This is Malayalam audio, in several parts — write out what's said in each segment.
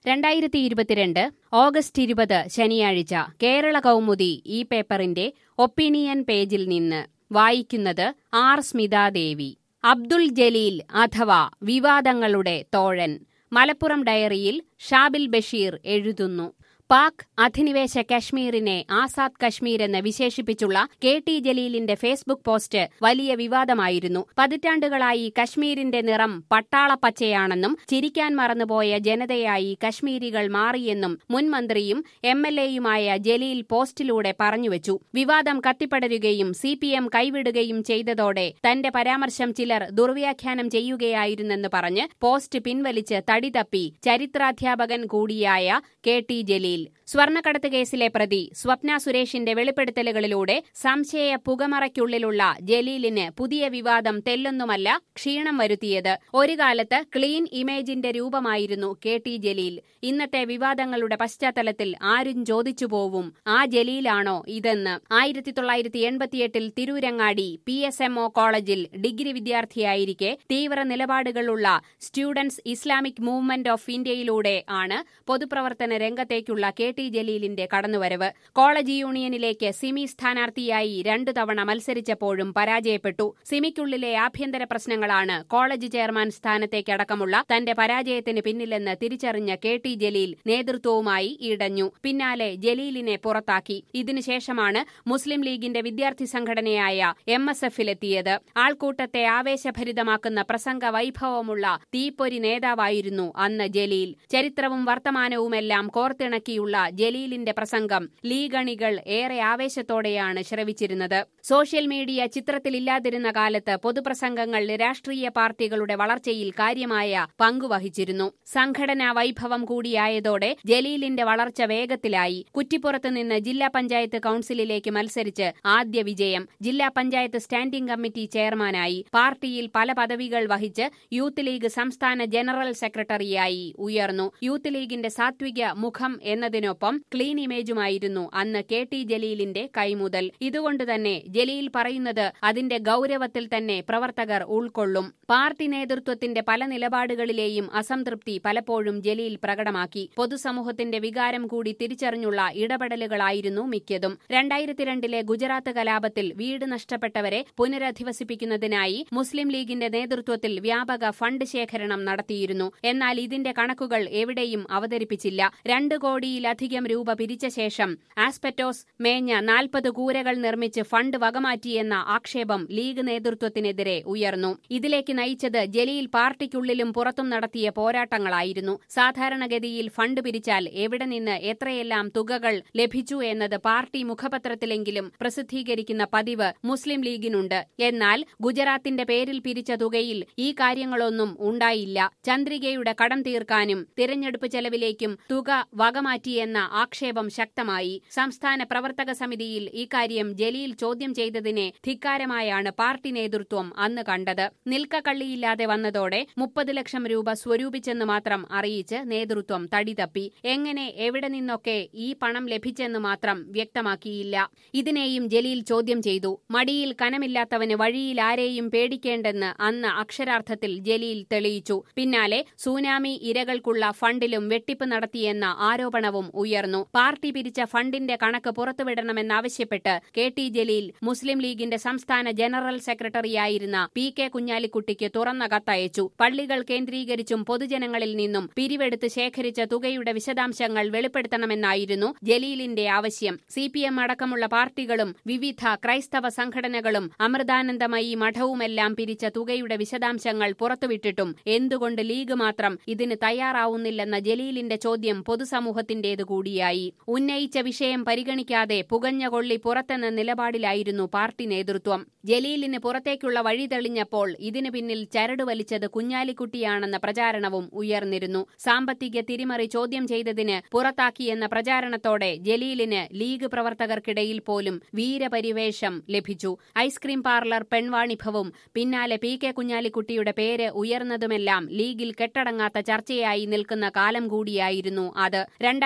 രണ്ടായിരത്തി ഇരുപത്തിരണ്ട് ഓഗസ്റ്റ് ഇരുപത് ശനിയാഴ്ച കേരള കൗമുദി ഈ പേപ്പറിന്റെ ഒപ്പീനിയൻ പേജിൽ നിന്ന് വായിക്കുന്നത് ആർ സ്മിതാദേവി അബ്ദുൾ ജലീൽ അഥവാ വിവാദങ്ങളുടെ തോഴൻ മലപ്പുറം ഡയറിയിൽ ഷാബിൽ ബഷീർ എഴുതുന്നു പാക് അധിനിവേശ കശ്മീരിനെ ആസാദ് കശ്മീർ എന്ന് വിശേഷിപ്പിച്ചുള്ള കെ ടി ജലീലിന്റെ ഫേസ്ബുക്ക് പോസ്റ്റ് വലിയ വിവാദമായിരുന്നു പതിറ്റാണ്ടുകളായി കശ്മീരിന്റെ നിറം പട്ടാളപ്പച്ചയാണെന്നും ചിരിക്കാൻ മറന്നുപോയ ജനതയായി കശ്മീരികൾ മാറിയെന്നും മുൻ മന്ത്രിയും എം എൽ എയുമായ ജലീൽ പോസ്റ്റിലൂടെ പറഞ്ഞുവച്ചു വിവാദം കത്തിപ്പടരുകയും സി പി എം കൈവിടുകയും ചെയ്തതോടെ തന്റെ പരാമർശം ചിലർ ദുർവ്യാഖ്യാനം ചെയ്യുകയായിരുന്നെന്ന് പറഞ്ഞ് പോസ്റ്റ് പിൻവലിച്ച് തടി തപ്പി ചരിത്രാധ്യാപകൻ കൂടിയായ കെ ടി ജലീൽ സ്വർണ്ണക്കടത്ത് കേസിലെ പ്രതി സ്വപ്ന സുരേഷിന്റെ വെളിപ്പെടുത്തലുകളിലൂടെ സംശയ പുകമറയ്ക്കുള്ളിലുള്ള ജലീലിന് പുതിയ വിവാദം തെല്ലൊന്നുമല്ല ക്ഷീണം വരുത്തിയത് ഒരു കാലത്ത് ക്ലീൻ ഇമേജിന്റെ രൂപമായിരുന്നു കെ ടി ജലീൽ ഇന്നത്തെ വിവാദങ്ങളുടെ പശ്ചാത്തലത്തിൽ ആരും ചോദിച്ചു പോവും ആ ജലീലാണോ ഇതെന്ന് ആയിരത്തി തൊള്ളായിരത്തി എൺപത്തിയെട്ടിൽ തിരൂരങ്ങാടി പി എസ് എംഒ കോളേജിൽ ഡിഗ്രി വിദ്യാർത്ഥിയായിരിക്കെ തീവ്ര നിലപാടുകളുള്ള സ്റ്റുഡൻസ് ഇസ്ലാമിക് മൂവ്മെന്റ് ഓഫ് ഇന്ത്യയിലൂടെ ആണ് പൊതുപ്രവർത്തന രംഗത്തേക്കുള്ള കെ ടി ജലീലിന്റെ കടന്നുവരവ് കോളേജ് യൂണിയനിലേക്ക് സിമി സ്ഥാനാർത്ഥിയായി രണ്ടു തവണ മത്സരിച്ചപ്പോഴും പരാജയപ്പെട്ടു സിമിക്കുള്ളിലെ ആഭ്യന്തര പ്രശ്നങ്ങളാണ് കോളേജ് ചെയർമാൻ സ്ഥാനത്തേക്കടക്കമുള്ള തന്റെ പരാജയത്തിന് പിന്നിലെന്ന് തിരിച്ചറിഞ്ഞ കെ ടി ജലീൽ നേതൃത്വവുമായി ഇടഞ്ഞു പിന്നാലെ ജലീലിനെ പുറത്താക്കി ഇതിനുശേഷമാണ് മുസ്ലിം ലീഗിന്റെ വിദ്യാർത്ഥി സംഘടനയായ എം എസ് എഫിലെത്തിയത് ആൾക്കൂട്ടത്തെ ആവേശഭരിതമാക്കുന്ന പ്രസംഗ വൈഭവമുള്ള തീപ്പൊരി നേതാവായിരുന്നു അന്ന് ജലീൽ ചരിത്രവും വർത്തമാനവുമെല്ലാം കോർത്തിണക്കിയുള്ള ജലീലിന്റെ പ്രസംഗം ലീഗണികൾ ഏറെ ആവേശത്തോടെയാണ് ശ്രവിച്ചിരുന്നത് സോഷ്യൽ മീഡിയ ചിത്രത്തിലില്ലാതിരുന്ന കാലത്ത് പൊതുപ്രസംഗങ്ങൾ രാഷ്ട്രീയ പാർട്ടികളുടെ വളർച്ചയിൽ കാര്യമായ പങ്കുവഹിച്ചിരുന്നു സംഘടനാ വൈഭവം കൂടിയായതോടെ ജലീലിന്റെ വളർച്ച വേഗത്തിലായി കുറ്റിപ്പുറത്ത് നിന്ന് ജില്ലാ പഞ്ചായത്ത് കൌൺസിലിലേക്ക് മത്സരിച്ച് ആദ്യ വിജയം ജില്ലാ പഞ്ചായത്ത് സ്റ്റാൻഡിംഗ് കമ്മിറ്റി ചെയർമാനായി പാർട്ടിയിൽ പല പദവികൾ വഹിച്ച് യൂത്ത് ലീഗ് സംസ്ഥാന ജനറൽ സെക്രട്ടറിയായി ഉയർന്നു യൂത്ത് ലീഗിന്റെ സാത്വിക മുഖം എന്നതിനൊപ്പം ക്ലീൻ ഇമേജുമായിരുന്നു അന്ന് കെ ടി ജലീലിന്റെ കൈമുതൽ ഇതുകൊണ്ടുതന്നെ ജലീൽ പറയുന്നത് അതിന്റെ ഗൌരവത്തിൽ തന്നെ പ്രവർത്തകർ ഉൾക്കൊള്ളും പാർട്ടി നേതൃത്വത്തിന്റെ പല നിലപാടുകളിലെയും അസംതൃപ്തി പലപ്പോഴും ജലീൽ പ്രകടമാക്കി പൊതുസമൂഹത്തിന്റെ വികാരം കൂടി തിരിച്ചറിഞ്ഞുള്ള ഇടപെടലുകളായിരുന്നു മിക്കതും രണ്ടായിരത്തി രണ്ടിലെ ഗുജറാത്ത് കലാപത്തിൽ വീട് നഷ്ടപ്പെട്ടവരെ പുനരധിവസിപ്പിക്കുന്നതിനായി മുസ്ലിം ലീഗിന്റെ നേതൃത്വത്തിൽ വ്യാപക ഫണ്ട് ശേഖരണം നടത്തിയിരുന്നു എന്നാൽ ഇതിന്റെ കണക്കുകൾ എവിടെയും അവതരിപ്പിച്ചില്ല രണ്ട് കോടിയിലധികം രൂപ പിരിച്ച ശേഷം ആസ്പെറ്റോസ് മേഞ്ഞ നാൽപ്പത് കൂരകൾ നിർമ്മിച്ച് ഫണ്ട് വകമാറ്റിയെന്ന ആക്ഷേപം ലീഗ് നേതൃത്വത്തിനെതിരെ ഉയർന്നു ഇതിലേക്ക് നയിച്ചത് ജലീൽ പാർട്ടിക്കുള്ളിലും പുറത്തും നടത്തിയ പോരാട്ടങ്ങളായിരുന്നു സാധാരണഗതിയിൽ ഫണ്ട് പിരിച്ചാൽ എവിടെ നിന്ന് എത്രയെല്ലാം തുകകൾ ലഭിച്ചു എന്നത് പാർട്ടി മുഖപത്രത്തിലെങ്കിലും പ്രസിദ്ധീകരിക്കുന്ന പതിവ് മുസ്ലിം ലീഗിനുണ്ട് എന്നാൽ ഗുജറാത്തിന്റെ പേരിൽ പിരിച്ച തുകയിൽ ഈ കാര്യങ്ങളൊന്നും ഉണ്ടായില്ല ചന്ദ്രികയുടെ കടം തീർക്കാനും തിരഞ്ഞെടുപ്പ് ചെലവിലേക്കും തുക വകമാറ്റിയെന്ന ആക്ഷേപം ശക്തമായി സംസ്ഥാന പ്രവർത്തക സമിതിയിൽ ഇക്കാര്യം ജലീൽ ചോദ്യം ചെയ്തതിനെ ധിക്കാരമായാണ് പാർട്ടി നേതൃത്വം അന്ന് കണ്ടത് നിൽക്കക്കള്ളിയില്ലാതെ വന്നതോടെ മുപ്പത് ലക്ഷം രൂപ സ്വരൂപിച്ചെന്ന് മാത്രം അറിയിച്ച് നേതൃത്വം തടിതപ്പി എങ്ങനെ എവിടെ നിന്നൊക്കെ ഈ പണം ലഭിച്ചെന്ന് മാത്രം വ്യക്തമാക്കിയില്ല ഇതിനെയും ജലീൽ ചോദ്യം ചെയ്തു മടിയിൽ കനമില്ലാത്തവന് വഴിയിൽ ആരെയും പേടിക്കേണ്ടെന്ന് അന്ന് അക്ഷരാർത്ഥത്തിൽ ജലീൽ തെളിയിച്ചു പിന്നാലെ സുനാമി ഇരകൾക്കുള്ള ഫണ്ടിലും വെട്ടിപ്പ് നടത്തിയെന്ന ആരോപണവും ഉയർന്നു പാർട്ടി പിരിച്ച ഫണ്ടിന്റെ കണക്ക് പുറത്തുവിടണമെന്നാവശ്യപ്പെട്ട് കെ ടി ജലീൽ മുസ്ലിം ലീഗിന്റെ സംസ്ഥാന ജനറൽ സെക്രട്ടറിയായിരുന്ന പി കെ കുഞ്ഞാലിക്കുട്ടിക്ക് തുറന്ന കത്തയച്ചു പള്ളികൾ കേന്ദ്രീകരിച്ചും പൊതുജനങ്ങളിൽ നിന്നും പിരിവെടുത്ത് ശേഖരിച്ച തുകയുടെ വിശദാംശങ്ങൾ വെളിപ്പെടുത്തണമെന്നായിരുന്നു ജലീലിന്റെ ആവശ്യം സി പി എം അടക്കമുള്ള പാർട്ടികളും വിവിധ ക്രൈസ്തവ സംഘടനകളും അമൃതാനന്ദമയി മഠവുമെല്ലാം പിരിച്ച തുകയുടെ വിശദാംശങ്ങൾ പുറത്തുവിട്ടിട്ടും എന്തുകൊണ്ട് ലീഗ് മാത്രം ഇതിന് തയ്യാറാവുന്നില്ലെന്ന ജലീലിന്റെ ചോദ്യം പൊതുസമൂഹത്തിന്റേത് കൂടിയായി ഉന്നയിച്ച വിഷയം പരിഗണിക്കാതെ പുകഞ്ഞ കൊള്ളി പുറത്തെന്ന നിലപാടിലായിരുന്നു പാർട്ടി നേതൃത്വം ജലീലിന് പുറത്തേക്കുള്ള വഴി തെളിഞ്ഞപ്പോൾ ഇതിനു പിന്നിൽ ചരട് വലിച്ചത് കുഞ്ഞാലിക്കുട്ടിയാണെന്ന പ്രചാരണവും ഉയർന്നിരുന്നു സാമ്പത്തിക തിരിമറി ചോദ്യം ചെയ്തതിന് പുറത്താക്കിയെന്ന പ്രചാരണത്തോടെ ജലീലിന് ലീഗ് പ്രവർത്തകർക്കിടയിൽ പോലും വീരപരിവേഷം ലഭിച്ചു ഐസ്ക്രീം പാർലർ പെൺവാണിഭവും പിന്നാലെ പി കെ കുഞ്ഞാലിക്കുട്ടിയുടെ പേര് ഉയർന്നതുമെല്ലാം ലീഗിൽ കെട്ടടങ്ങാത്ത ചർച്ചയായി നിൽക്കുന്ന കാലം കൂടിയായിരുന്നു അത് രണ്ടായിരത്തി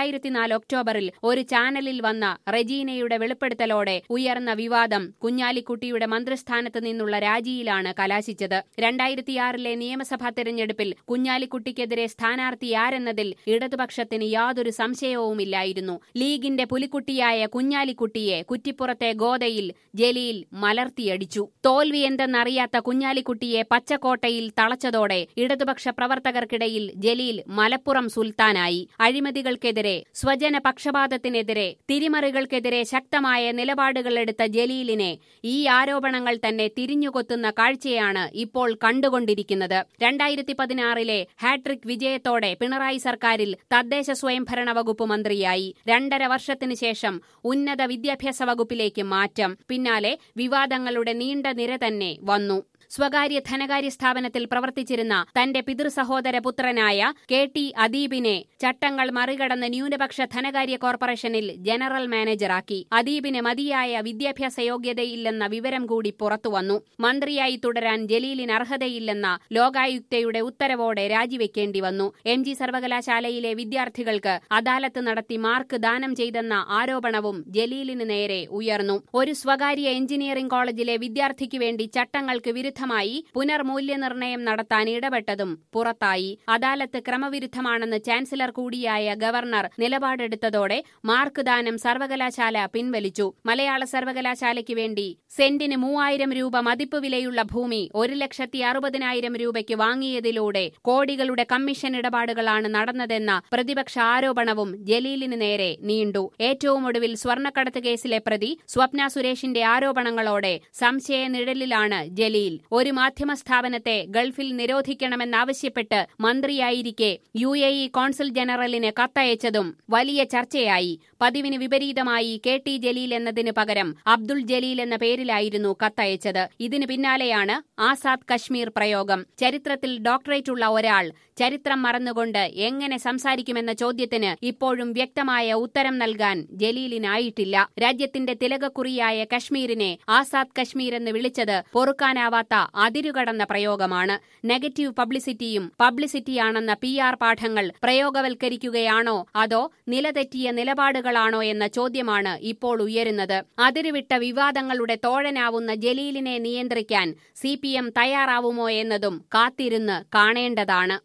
രണ്ടായിരത്തിനാല് ഒക്ടോബറിൽ ഒരു ചാനലിൽ വന്ന റെജീനയുടെ വെളിപ്പെടുത്തലോടെ ഉയർന്ന വിവാദം കുഞ്ഞാലിക്കുട്ടിയുടെ മന്ത്രിസ്ഥാനത്ത് നിന്നുള്ള രാജിയിലാണ് കലാശിച്ചത് രണ്ടായിരത്തിയാറിലെ നിയമസഭാ തെരഞ്ഞെടുപ്പിൽ കുഞ്ഞാലിക്കുട്ടിക്കെതിരെ സ്ഥാനാർത്ഥിയാരെന്നതിൽ ഇടതുപക്ഷത്തിന് യാതൊരു സംശയവുമില്ലായിരുന്നു ലീഗിന്റെ പുലിക്കുട്ടിയായ കുഞ്ഞാലിക്കുട്ടിയെ കുറ്റിപ്പുറത്തെ ഗോദയിൽ ജലീൽ മലർത്തിയടിച്ചു തോൽവി എന്തെന്നറിയാത്ത കുഞ്ഞാലിക്കുട്ടിയെ പച്ചക്കോട്ടയിൽ തളച്ചതോടെ ഇടതുപക്ഷ പ്രവർത്തകർക്കിടയിൽ ജലീൽ മലപ്പുറം സുൽത്താനായി അഴിമതികൾക്കെതിരെ സ്വജന പക്ഷപാതത്തിനെതിരെ തിരിമറികൾക്കെതിരെ ശക്തമായ നിലപാടുകളെടുത്ത ജലീലിനെ ഈ ആരോപണങ്ങൾ തന്നെ തിരിഞ്ഞുകൊത്തുന്ന കാഴ്ചയാണ് ഇപ്പോൾ കണ്ടുകൊണ്ടിരിക്കുന്നത് രണ്ടായിരത്തി പതിനാറിലെ ഹാട്രിക് വിജയത്തോടെ പിണറായി സർക്കാരിൽ തദ്ദേശ സ്വയംഭരണ വകുപ്പ് മന്ത്രിയായി രണ്ടര വർഷത്തിനു ശേഷം ഉന്നത വിദ്യാഭ്യാസ വകുപ്പിലേക്ക് മാറ്റം പിന്നാലെ വിവാദങ്ങളുടെ നീണ്ട നിര തന്നെ വന്നു സ്വകാര്യ ധനകാര്യ സ്ഥാപനത്തിൽ പ്രവർത്തിച്ചിരുന്ന തന്റെ പിതൃസഹോദര പുത്രനായ കെ ടി അദീബിനെ ചട്ടങ്ങൾ മറികടന്ന് ന്യൂനപക്ഷ ധനകാര്യ കോർപ്പറേഷനിൽ ജനറൽ മാനേജറാക്കി അദീബിന് മതിയായ വിദ്യാഭ്യാസ യോഗ്യതയില്ലെന്ന വിവരം കൂടി പുറത്തുവന്നു മന്ത്രിയായി തുടരാൻ ജലീലിന് അർഹതയില്ലെന്ന ലോകായുക്തയുടെ ഉത്തരവോടെ രാജിവെക്കേണ്ടി വന്നു എം ജി സർവകലാശാലയിലെ വിദ്യാർത്ഥികൾക്ക് അദാലത്ത് നടത്തി മാർക്ക് ദാനം ചെയ്തെന്ന ആരോപണവും ജലീലിന് നേരെ ഉയർന്നു ഒരു സ്വകാര്യ എഞ്ചിനീയറിംഗ് കോളേജിലെ വിദ്യാർത്ഥിക്ക് വേണ്ടി ചട്ടങ്ങൾക്ക് വിരുദ്ധമായി പുനർമൂല്യനിർണയം നടത്താൻ ഇടപെട്ടതും പുറത്തായി അദാലത്ത് ക്രമവിരുദ്ധമാണെന്ന് ചാൻസലർ കൂടിയായ ഗവർണർ നിലപാടെടുത്തതോടെ മാർക്ക് ദാനം സർവകലാശാല പിൻവലിച്ചു മലയാള സർവകലാശാലയ്ക്ക് വേണ്ടി സെന്റിന് മൂവായിരം രൂപ മതിപ്പ് വിലയുള്ള ഭൂമി ഒരു ലക്ഷത്തി അറുപതിനായിരം രൂപയ്ക്ക് വാങ്ങിയതിലൂടെ കോടികളുടെ കമ്മീഷൻ ഇടപാടുകളാണ് നടന്നതെന്ന പ്രതിപക്ഷ ആരോപണവും ജലീലിന് നേരെ നീണ്ടു ഏറ്റവും ഒടുവിൽ സ്വർണ്ണക്കടത്ത് കേസിലെ പ്രതി സ്വപ്ന സുരേഷിന്റെ ആരോപണങ്ങളോടെ സംശയ നിഴലിലാണ് ജലീൽ ഒരു മാധ്യമ സ്ഥാപനത്തെ ഗൾഫിൽ നിരോധിക്കണമെന്നാവശ്യപ്പെട്ട് മന്ത്രിയായിരിക്കെ യു എ ഇ കോൺസുൽ ജനറലിന് കത്തയച്ചതും വലിയ ചർച്ചയായി പതിവിന് വിപരീതമായി കെ ടി ജലീൽ എന്നതിന് പകരം അബ്ദുൾ ജലീൽ എന്ന പേരിലായിരുന്നു കത്തയച്ചത് ഇതിന് പിന്നാലെയാണ് ആസാദ് കശ്മീർ പ്രയോഗം ചരിത്രത്തിൽ ഡോക്ടറേറ്റുള്ള ഒരാൾ ചരിത്രം മറന്നുകൊണ്ട് എങ്ങനെ സംസാരിക്കുമെന്ന ചോദ്യത്തിന് ഇപ്പോഴും വ്യക്തമായ ഉത്തരം നൽകാൻ ജലീലിനായിട്ടില്ല രാജ്യത്തിന്റെ തിലകക്കുറിയായ കശ്മീരിനെ ആസാദ് കശ്മീർ എന്ന് വിളിച്ചത് പൊറുക്കാനാവാത്ത അതിരുകടന്ന പ്രയോഗമാണ് നെഗറ്റീവ് പബ്ലിസിറ്റിയും പബ്ലിസിറ്റിയാണെന്ന പി ആർ പാഠങ്ങൾ പ്രയോഗവൽക്കരിക്കുകയാണോ അതോ നിലതെറ്റിയ നിലപാടുകളാണോ എന്ന ചോദ്യമാണ് ഇപ്പോൾ ഉയരുന്നത് അതിരുവിട്ട വിവാദങ്ങളുടെ തോഴനാവുന്ന ജലീലിനെ നിയന്ത്രിക്കാൻ സി തയ്യാറാവുമോ എന്നതും കാത്തിരുന്ന് കാണേണ്ടതാണ്